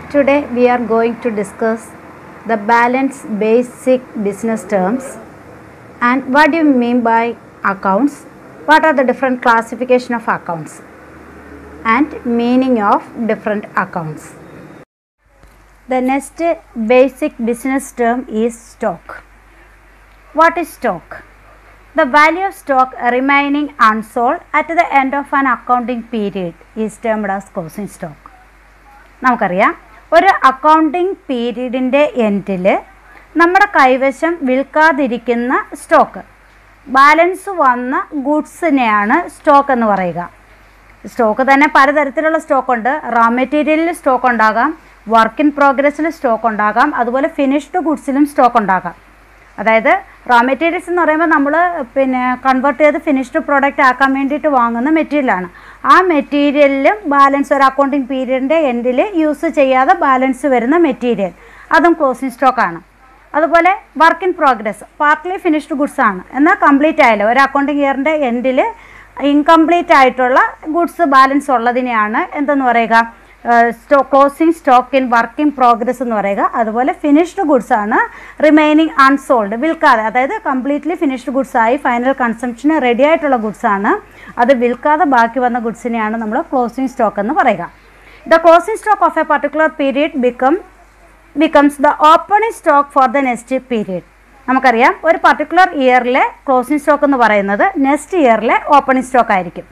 Today we are going to discuss the balance basic business terms and what do you mean by accounts, what are the different classification of accounts and meaning of different accounts. The next basic business term is stock. What is stock? The value of stock remaining unsold at the end of an accounting period is termed as closing stock. നമുക്കറിയാം ഒരു accounting പീരീഡിൻ്റെ എൻഡിൽ നമ്മുടെ കൈവശം വിൽക്കാതിരിക്കുന്ന stock balance വന്ന ഗുഡ്സിനെയാണ് stock എന്ന് പറയുക stock തന്നെ പലതരത്തിലുള്ള സ്റ്റോക്ക് ഉണ്ട് റോ മെറ്റീരിയലിൽ സ്റ്റോക്ക് ഉണ്ടാകാം വർക്ക് ഇൻ പ്രോഗ്രസ്സിൽ സ്റ്റോക്ക് ഉണ്ടാകാം അതുപോലെ ഫിനിഷ്ഡ് ഗുഡ്സിലും സ്റ്റോക്ക് ഉണ്ടാകാം അതായത് റോ മെറ്റീരിയൽസ് എന്ന് പറയുമ്പോൾ നമ്മൾ പിന്നെ കൺവേർട്ട് ചെയ്ത് ഫിനിഷ്ഡ് പ്രോഡക്റ്റ് ആക്കാൻ വേണ്ടിയിട്ട് വാങ്ങുന്ന മെറ്റീരിയലാണ് ആ മെറ്റീരിയലിലും ബാലൻസ് ഒരു അക്കൗണ്ടിങ് പീരീഡിൻ്റെ എൻഡിൽ യൂസ് ചെയ്യാതെ ബാലൻസ് വരുന്ന മെറ്റീരിയൽ അതും ക്ലോസിങ് സ്റ്റോക്കാണ് അതുപോലെ work in progress partly finished goods ആണ് എന്നാൽ കംപ്ലീറ്റ് ആയില്ല ഒരു അക്കൗണ്ടിങ് ഇയറിൻ്റെ എൻഡിൽ ഇൻകംപ്ലീറ്റ് ആയിട്ടുള്ള ഗുഡ്സ് ബാലൻസ് ഉള്ളതിനെയാണ് എന്തെന്ന് പറയുക sto closing stock in work in progress എന്ന് പറയുക അതുപോലെ ഫിനിഷ്ഡ് ഗുഡ്സ് ആണ് റിമൈനിങ് അൺസോൾഡ് വിൽക്കാതെ അതായത് കംപ്ലീറ്റ്ലി ഫിനിഷ്ഡ് ഗുഡ്സ് ആയി ഫൈനൽ കൺസംഷന് റെഡി ആയിട്ടുള്ള ഗുഡ്സ് ആണ് അത് വിൽക്കാതെ ബാക്കി വന്ന ഗുഡ്സിനെയാണ് നമ്മൾ ക്ലോസിങ് സ്റ്റോക്ക് എന്ന് പറയുക the closing stock of a particular period become becomes the opening stock for the next period നമുക്കറിയാം ഒരു പർട്ടിക്കുലർ ഇയറിലെ ക്ലോസിംഗ് സ്റ്റോക്ക് എന്ന് പറയുന്നത് നെക്സ്റ്റ് ഇയറിലെ ഓപ്പണിംഗ് സ്റ്റോക്ക് ആയിരിക്കും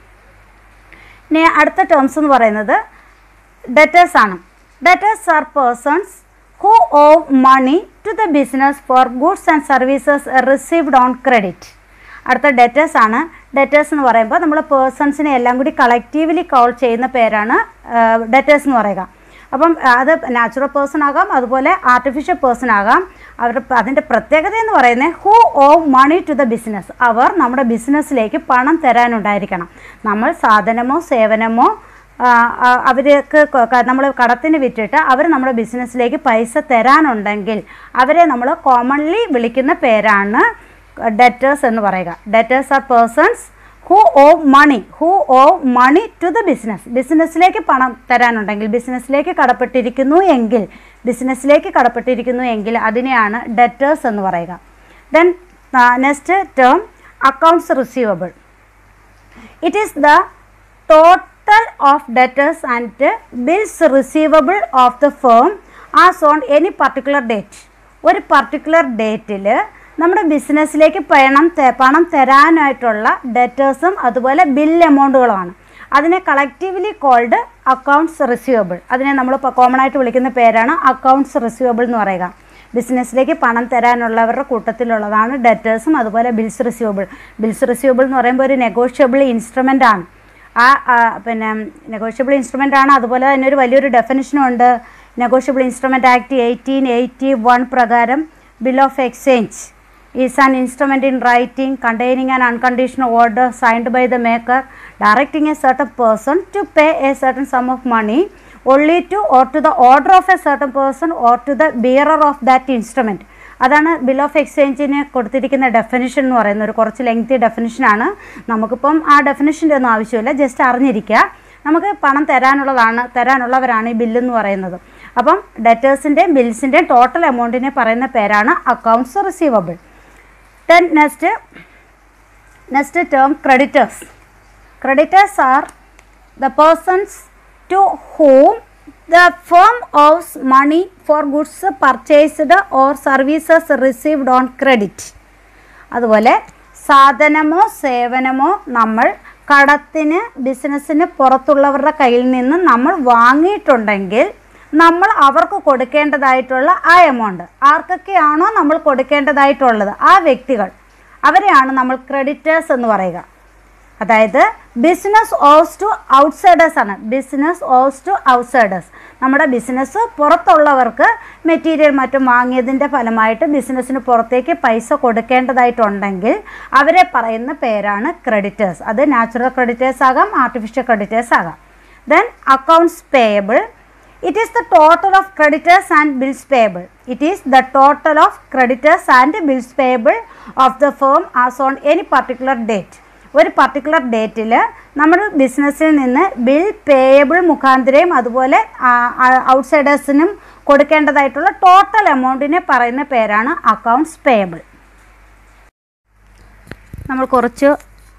ഇനി അടുത്ത ടേംസ് എന്ന് പറയുന്നത് ഡെറ്റേഴ്സ് ആണ് debtors are persons who owe money to the business for goods and services received on credit അടുത്ത ഡെറ്റേഴ്സ് ആണ് ഡെറ്റേഴ്സ് എന്ന് പറയുമ്പോൾ നമ്മൾ പേഴ്സൺസിനെ എല്ലാം കൂടി കളക്റ്റീവ്ലി കോൾ ചെയ്യുന്ന പേരാണ് ഡെറ്റേഴ്സ് എന്ന് പറയുക അപ്പം അത് നാച്ചുറൽ പേഴ്സൺ ആകാം അതുപോലെ ആർട്ടിഫിഷ്യൽ പേഴ്സൺ ആകാം അവരുടെ അതിൻ്റെ പ്രത്യേകത എന്ന് പറയുന്നത് who owe money to the business അവർ നമ്മുടെ ബിസിനസ്സിലേക്ക് പണം തരാനുണ്ടായിരിക്കണം നമ്മൾ സാധനമോ സേവനമോ അവർക്ക് നമ്മൾ കടത്തിന് വിറ്റിട്ട് അവർ നമ്മുടെ ബിസിനസ്സിലേക്ക് പൈസ തരാനുണ്ടെങ്കിൽ അവരെ നമ്മൾ കോമൺലി വിളിക്കുന്ന പേരാണ് ഡെറ്റേഴ്സ് എന്ന് പറയുക debtors are persons who owe money who owe money to the business ബിസിനസ്സിലേക്ക് പണം തരാനുണ്ടെങ്കിൽ ബിസിനസ്സിലേക്ക് കടപ്പെട്ടിരിക്കുന്നു എങ്കിൽ ബിസിനസ്സിലേക്ക് കടപ്പെട്ടിരിക്കുന്നു എങ്കിൽ അതിനെയാണ് ഡെറ്റേഴ്സ് എന്ന് പറയുക then next term accounts receivable it is the total of debtors and bills receivable of the firm as on any particular date ഒരു പർട്ടിക്കുലർ ഡേറ്റിൽ നമ്മുടെ ബിസിനസ്സിലേക്ക് പണം പണം തരാനായിട്ടുള്ള ഡെറ്റേഴ്സും അതുപോലെ ബിൽ എമൗണ്ടുകളുമാണ് അതിനെ കളക്റ്റീവ്ലി കോൾഡ് അക്കൗണ്ട്സ് റിസീവബിൾ അതിനെ നമ്മൾ കോമൺ ആയിട്ട് വിളിക്കുന്ന പേരാണ് അക്കൗണ്ട്സ് റിസീവബിൾ എന്ന് പറയുക ബിസിനസ്സിലേക്ക് പണം തരാനുള്ളവരുടെ കൂട്ടത്തിലുള്ളതാണ് ഡെറ്റേഴ്സും അതുപോലെ ബിൽസ് റിസീവബിൾ ബിൽസ് റിസീവബിൾ എന്ന് പറയുമ്പോൾ ഒരു നെഗോഷ്യബിൾ ഇൻസ്ട്രുമെൻ്റ് ആണ് ആ പിന്നെ നെഗോഷ്യബിൾ ഇൻസ്ട്രുമെൻ്റ് ആണ് അതുപോലെ തന്നെ ഒരു വലിയൊരു ഡെഫിനിഷനും ഉണ്ട് negotiable instrument act eighteen eighty one പ്രകാരം bill of exchange is an instrument in writing containing an unconditional order signed by the maker directing a certain person to pay a certain sum of money only to or to the order of a certain person or to the bearer of that instrument അതാണ് bill of എക്സ്ചേഞ്ചിന് കൊടുത്തിരിക്കുന്ന definition എന്ന് പറയുന്നത് ഒരു കുറച്ച് lengthy ഡെഫിനിഷനാണ് നമുക്കിപ്പം ആ ഡെഫിനിഷൻ്റെ ഒന്നും ആവശ്യമില്ല ജസ്റ്റ് അറിഞ്ഞിരിക്കുക നമുക്ക് പണം തരാനുള്ളതാണ് തരാനുള്ളവരാണ് ഈ ബില്ലെന്ന് പറയുന്നത് അപ്പം ഡെറ്റേഴ്സിൻ്റെയും ബിൽസിൻ്റെയും ടോട്ടൽ എമൗണ്ടിനെ പറയുന്ന പേരാണ് accounts receivable then next next term creditors creditors are the persons to whom the firm owes money for goods purchased or services received on credit അതുപോലെ സാധനമോ സേവനമോ നമ്മൾ കടത്തിന് ബിസിനസ്സിന് പുറത്തുള്ളവരുടെ കയ്യിൽ നിന്ന് നമ്മൾ വാങ്ങിയിട്ടുണ്ടെങ്കിൽ നമ്മൾ അവർക്ക് കൊടുക്കേണ്ടതായിട്ടുള്ള ആ എമൗണ്ട് ആർക്കൊക്കെയാണോ നമ്മൾ കൊടുക്കേണ്ടതായിട്ടുള്ളത് ആ വ്യക്തികൾ അവരെയാണ് നമ്മൾ ക്രെഡിറ്റേഴ്സ് എന്ന് പറയുക അതായത് ബിസിനസ് ഓസ് ടു ഔട്ട്സൈഡേഴ്സ് ആണ് ബിസിനസ് ഓസ് ടു ഔട്ട്സൈഡേഴ്സ് നമ്മുടെ ബിസിനസ് പുറത്തുള്ളവർക്ക് മെറ്റീരിയൽ മറ്റും വാങ്ങിയതിൻ്റെ ഫലമായിട്ട് ബിസിനസ്സിന് പുറത്തേക്ക് പൈസ കൊടുക്കേണ്ടതായിട്ടുണ്ടെങ്കിൽ അവരെ പറയുന്ന പേരാണ് ക്രെഡിറ്റേഴ്സ് അത് നാച്ചുറൽ ക്രെഡിറ്റേഴ്സ് ആകാം ആർട്ടിഫിഷ്യൽ ക്രെഡിറ്റേഴ്സ് ആകാം then accounts payable it is the total of creditors and bills payable it is the total of creditors and bills payable of the firm as on any particular date ഒരു particular ഡേറ്റിൽ നമ്മൾ ബിസിനസ്സിൽ നിന്ന് bill payable മുഖാന്തരയും അതുപോലെ ഔട്ട്സൈഡേഴ്സിനും കൊടുക്കേണ്ടതായിട്ടുള്ള total എമൗണ്ടിനെ പറയുന്ന പേരാണ് accounts payable നമ്മൾ കുറച്ച്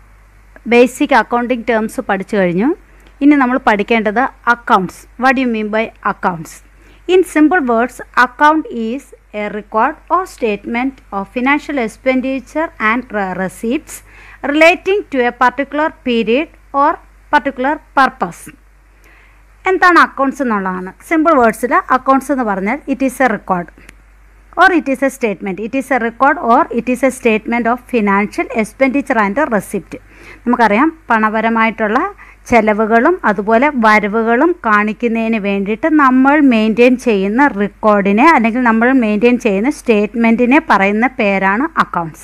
ബേസിക് അക്കൗണ്ടിങ് ടേംസ് പഠിച്ചു കഴിഞ്ഞു ഇനി നമ്മൾ പഠിക്കേണ്ടത് accounts what you mean by accounts in simple words account is a record or statement of financial expenditure and receipts relating to a particular period or particular purpose എന്താണ് accounts എന്നുള്ളതാണ് simple വേർഡ്സിൽ accounts എന്ന് പറഞ്ഞാൽ it is a record or it is a statement it is a record or it is a statement of financial expenditure and receipt നമുക്കറിയാം പണപരമായിട്ടുള്ള ചെലവുകളും അതുപോലെ വരവുകളും കാണിക്കുന്നതിന് വേണ്ടിയിട്ട് നമ്മൾ മെയിൻറ്റെയിൻ ചെയ്യുന്ന റെക്കോർഡിനെ അല്ലെങ്കിൽ നമ്മൾ മെയിൻറ്റെയിൻ ചെയ്യുന്ന സ്റ്റേറ്റ്മെൻറ്റിനെ പറയുന്ന പേരാണ് accounts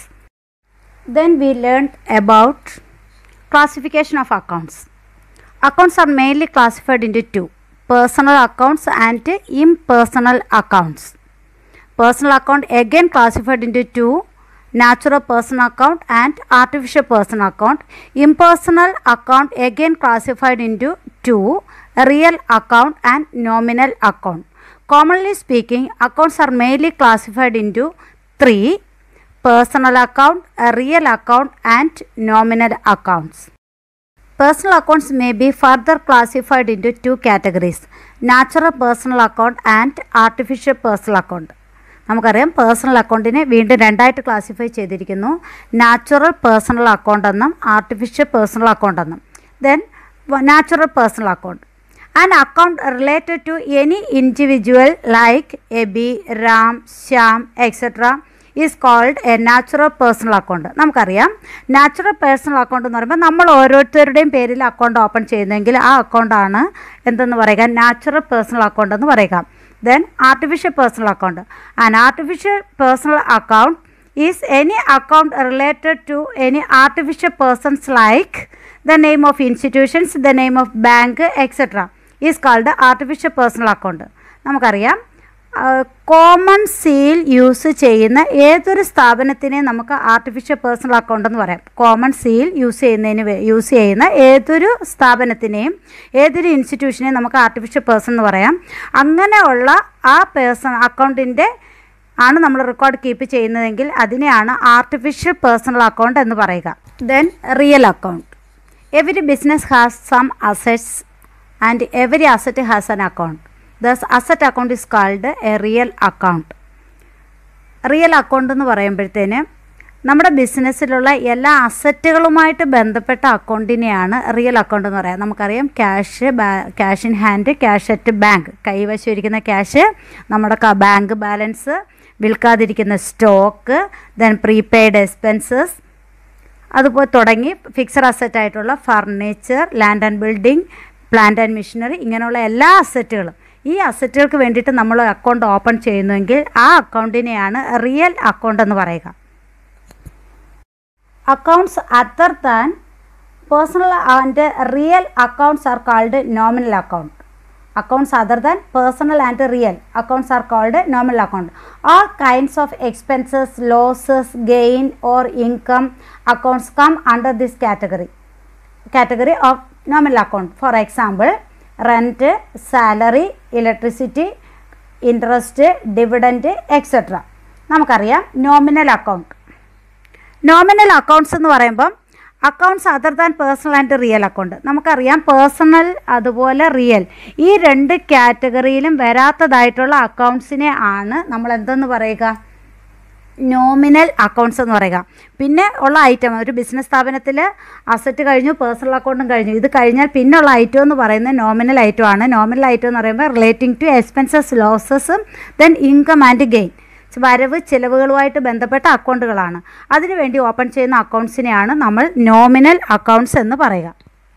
then we learn about classification of accounts accounts are mainly classified into two personal accounts and impersonal accounts personal account again classified into two natural person account and artificial person account impersonal account again classified into two real account and nominal account commonly speaking accounts are mainly classified into three personal account a real account and nominal accounts Personal accounts may be further classified into two categories natural personal account and artificial personal account. നമുക്കറിയാം personal അക്കൗണ്ടിനെ വീണ്ടും രണ്ടായിട്ട് classify ചെയ്തിരിക്കുന്നു natural personal account എന്നും artificial personal account എന്നും then natural personal account and account related to any individual like A B Ram Shyam etcetera is called a natural personal account നമുക്കറിയാം natural personal account എന്ന് പറയുമ്പോൾ നമ്മൾ ഓരോരുത്തരുടെയും പേരിൽ അക്കൗണ്ട് ഓപ്പൺ ചെയ്യുന്നെങ്കിൽ ആ അക്കൗണ്ടാണ് എന്തെന്ന് പറയുക നാച്ചുറൽ പേഴ്സണൽ അക്കൗണ്ട് എന്ന് പറയുക then artificial personal account and artificial personal account is any account related to any artificial persons like the name of institutions the name of bank etcetera is called artificial personal account നമുക്കറിയാം common seal use ചെയ്യുന്ന ഏതൊരു സ്ഥാപനത്തിനെ നമുക്ക് artificial personal account എന്ന് പറയാം common seal use ചെയ്യുന്നതിന് use ചെയ്യുന്ന ഏതൊരു സ്ഥാപനത്തിനെയും ഏതൊരു ഇൻസ്റ്റിറ്റ്യൂഷനെയും നമുക്ക് ആർട്ടിഫിഷ്യൽ പേഴ്സൺ എന്ന് പറയാം അങ്ങനെയുള്ള ആ പേഴ്സൺ അക്കൗണ്ടിൻ്റെ ആണ് നമ്മൾ റെക്കോർഡ് കീപ്പ് ചെയ്യുന്നതെങ്കിൽ അതിനെയാണ് ആർട്ടിഫിഷ്യൽ പേഴ്സണൽ അക്കൗണ്ട് എന്ന് പറയുക then real account every business has some assets and every asset has an account thus asset account is called a real account real account എന്ന് പറയുമ്പോഴത്തേന് നമ്മുടെ ബിസിനസ്സിലുള്ള എല്ലാ അസറ്റുകളുമായിട്ട് ബന്ധപ്പെട്ട അക്കൗണ്ടിനെയാണ് റിയൽ അക്കൗണ്ട് എന്ന് പറയാം നമുക്കറിയാം cash cash in hand cash at bank കൈവശം ഇരിക്കുന്ന ക്യാഷ് നമ്മുടെ ബാങ്ക് ബാലൻസ് വിൽക്കാതിരിക്കുന്ന സ്റ്റോക്ക് ദെൻ പ്രീപെയ്ഡ് എക്സ്പെൻസസ് അതുപോലെ തുടങ്ങി ഫിക്സഡ് അസറ്റ് ആയിട്ടുള്ള furniture land and building plant and machinery ഇങ്ങനെയുള്ള എല്ലാ അസറ്റുകളും ഈ അസറ്റുകൾക്ക് വേണ്ടിയിട്ട് നമ്മൾ അക്കൗണ്ട് ഓപ്പൺ ചെയ്യുന്നുവെങ്കിൽ ആ അക്കൗണ്ടിനെയാണ് റിയൽ അക്കൗണ്ട് എന്ന് പറയുക accounts other than personal and real accounts are called nominal account accounts other than personal and real accounts are called nominal account all kinds of expenses losses gain or income accounts come under this category category of nominal account for example rent salary electricity interest dividend etc നമുക്കറിയാം nominal account nominal accounts എന്ന് പറയുമ്പം accounts other than personal and real account നമുക്കറിയാം personal അതുപോലെ real ഈ രണ്ട് കാറ്റഗറിയിലും വരാത്തതായിട്ടുള്ള അക്കൗണ്ട്സിനെ ആണ് നമ്മൾ എന്തെന്ന് പറയുക നോമിനൽ അക്കൗണ്ട്സ് എന്ന് പറയുക പിന്നെ ഉള്ള ഐറ്റം ഒരു ബിസിനസ് സ്ഥാപനത്തിൽ അസറ്റ് കഴിഞ്ഞു പേഴ്സണൽ അക്കൗണ്ടും കഴിഞ്ഞു ഇത് കഴിഞ്ഞാൽ പിന്നുള്ള ഐറ്റം എന്ന് പറയുന്നത് നോമിനൽ ഐറ്റം ആണ് നോമിനൽ ഐറ്റം എന്ന് പറയുമ്പോൾ റിലേറ്റിംഗ് ടു എക്സ്പെൻസസ് ലോസസും ദെൻ ഇൻകം ആൻഡ് ഗെയിൻ വരവ് ചിലവുകളുമായിട്ട് ബന്ധപ്പെട്ട അക്കൗണ്ടുകളാണ് അതിനുവേണ്ടി ഓപ്പൺ ചെയ്യുന്ന അക്കൗണ്ട്സിനെയാണ് നമ്മൾ നോമിനൽ അക്കൗണ്ട്സ് എന്ന് പറയുക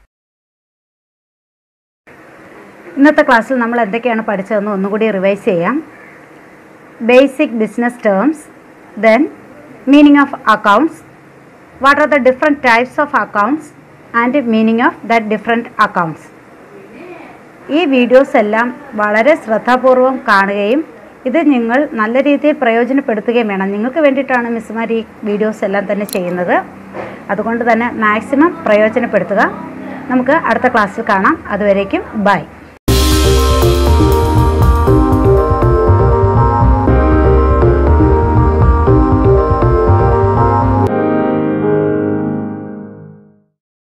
ഇന്നത്തെ ക്ലാസ്സിൽ നമ്മൾ എന്തൊക്കെയാണ് പഠിച്ചതെന്ന് ഒന്നുകൂടി റിവൈസ് ചെയ്യാം basic business terms then meaning of accounts what are the different types of accounts and meaning of the different accounts ഈ വീഡിയോസ് എല്ലാം വളരെ ശ്രദ്ധാപൂർവം കാണുകയും ഇത് നിങ്ങൾ നല്ല രീതിയിൽ പ്രയോജനപ്പെടുത്തുകയും വേണം നിങ്ങൾക്ക് വേണ്ടിയിട്ടാണ് മിസ്സുമാർ ഈ വീഡിയോസ് എല്ലാം തന്നെ ചെയ്യുന്നത് അതുകൊണ്ട് തന്നെ മാക്സിമം പ്രയോജനപ്പെടുത്തുക നമുക്ക് അടുത്ത ക്ലാസ്സിൽ കാണാം അതുവരേക്കും ബൈ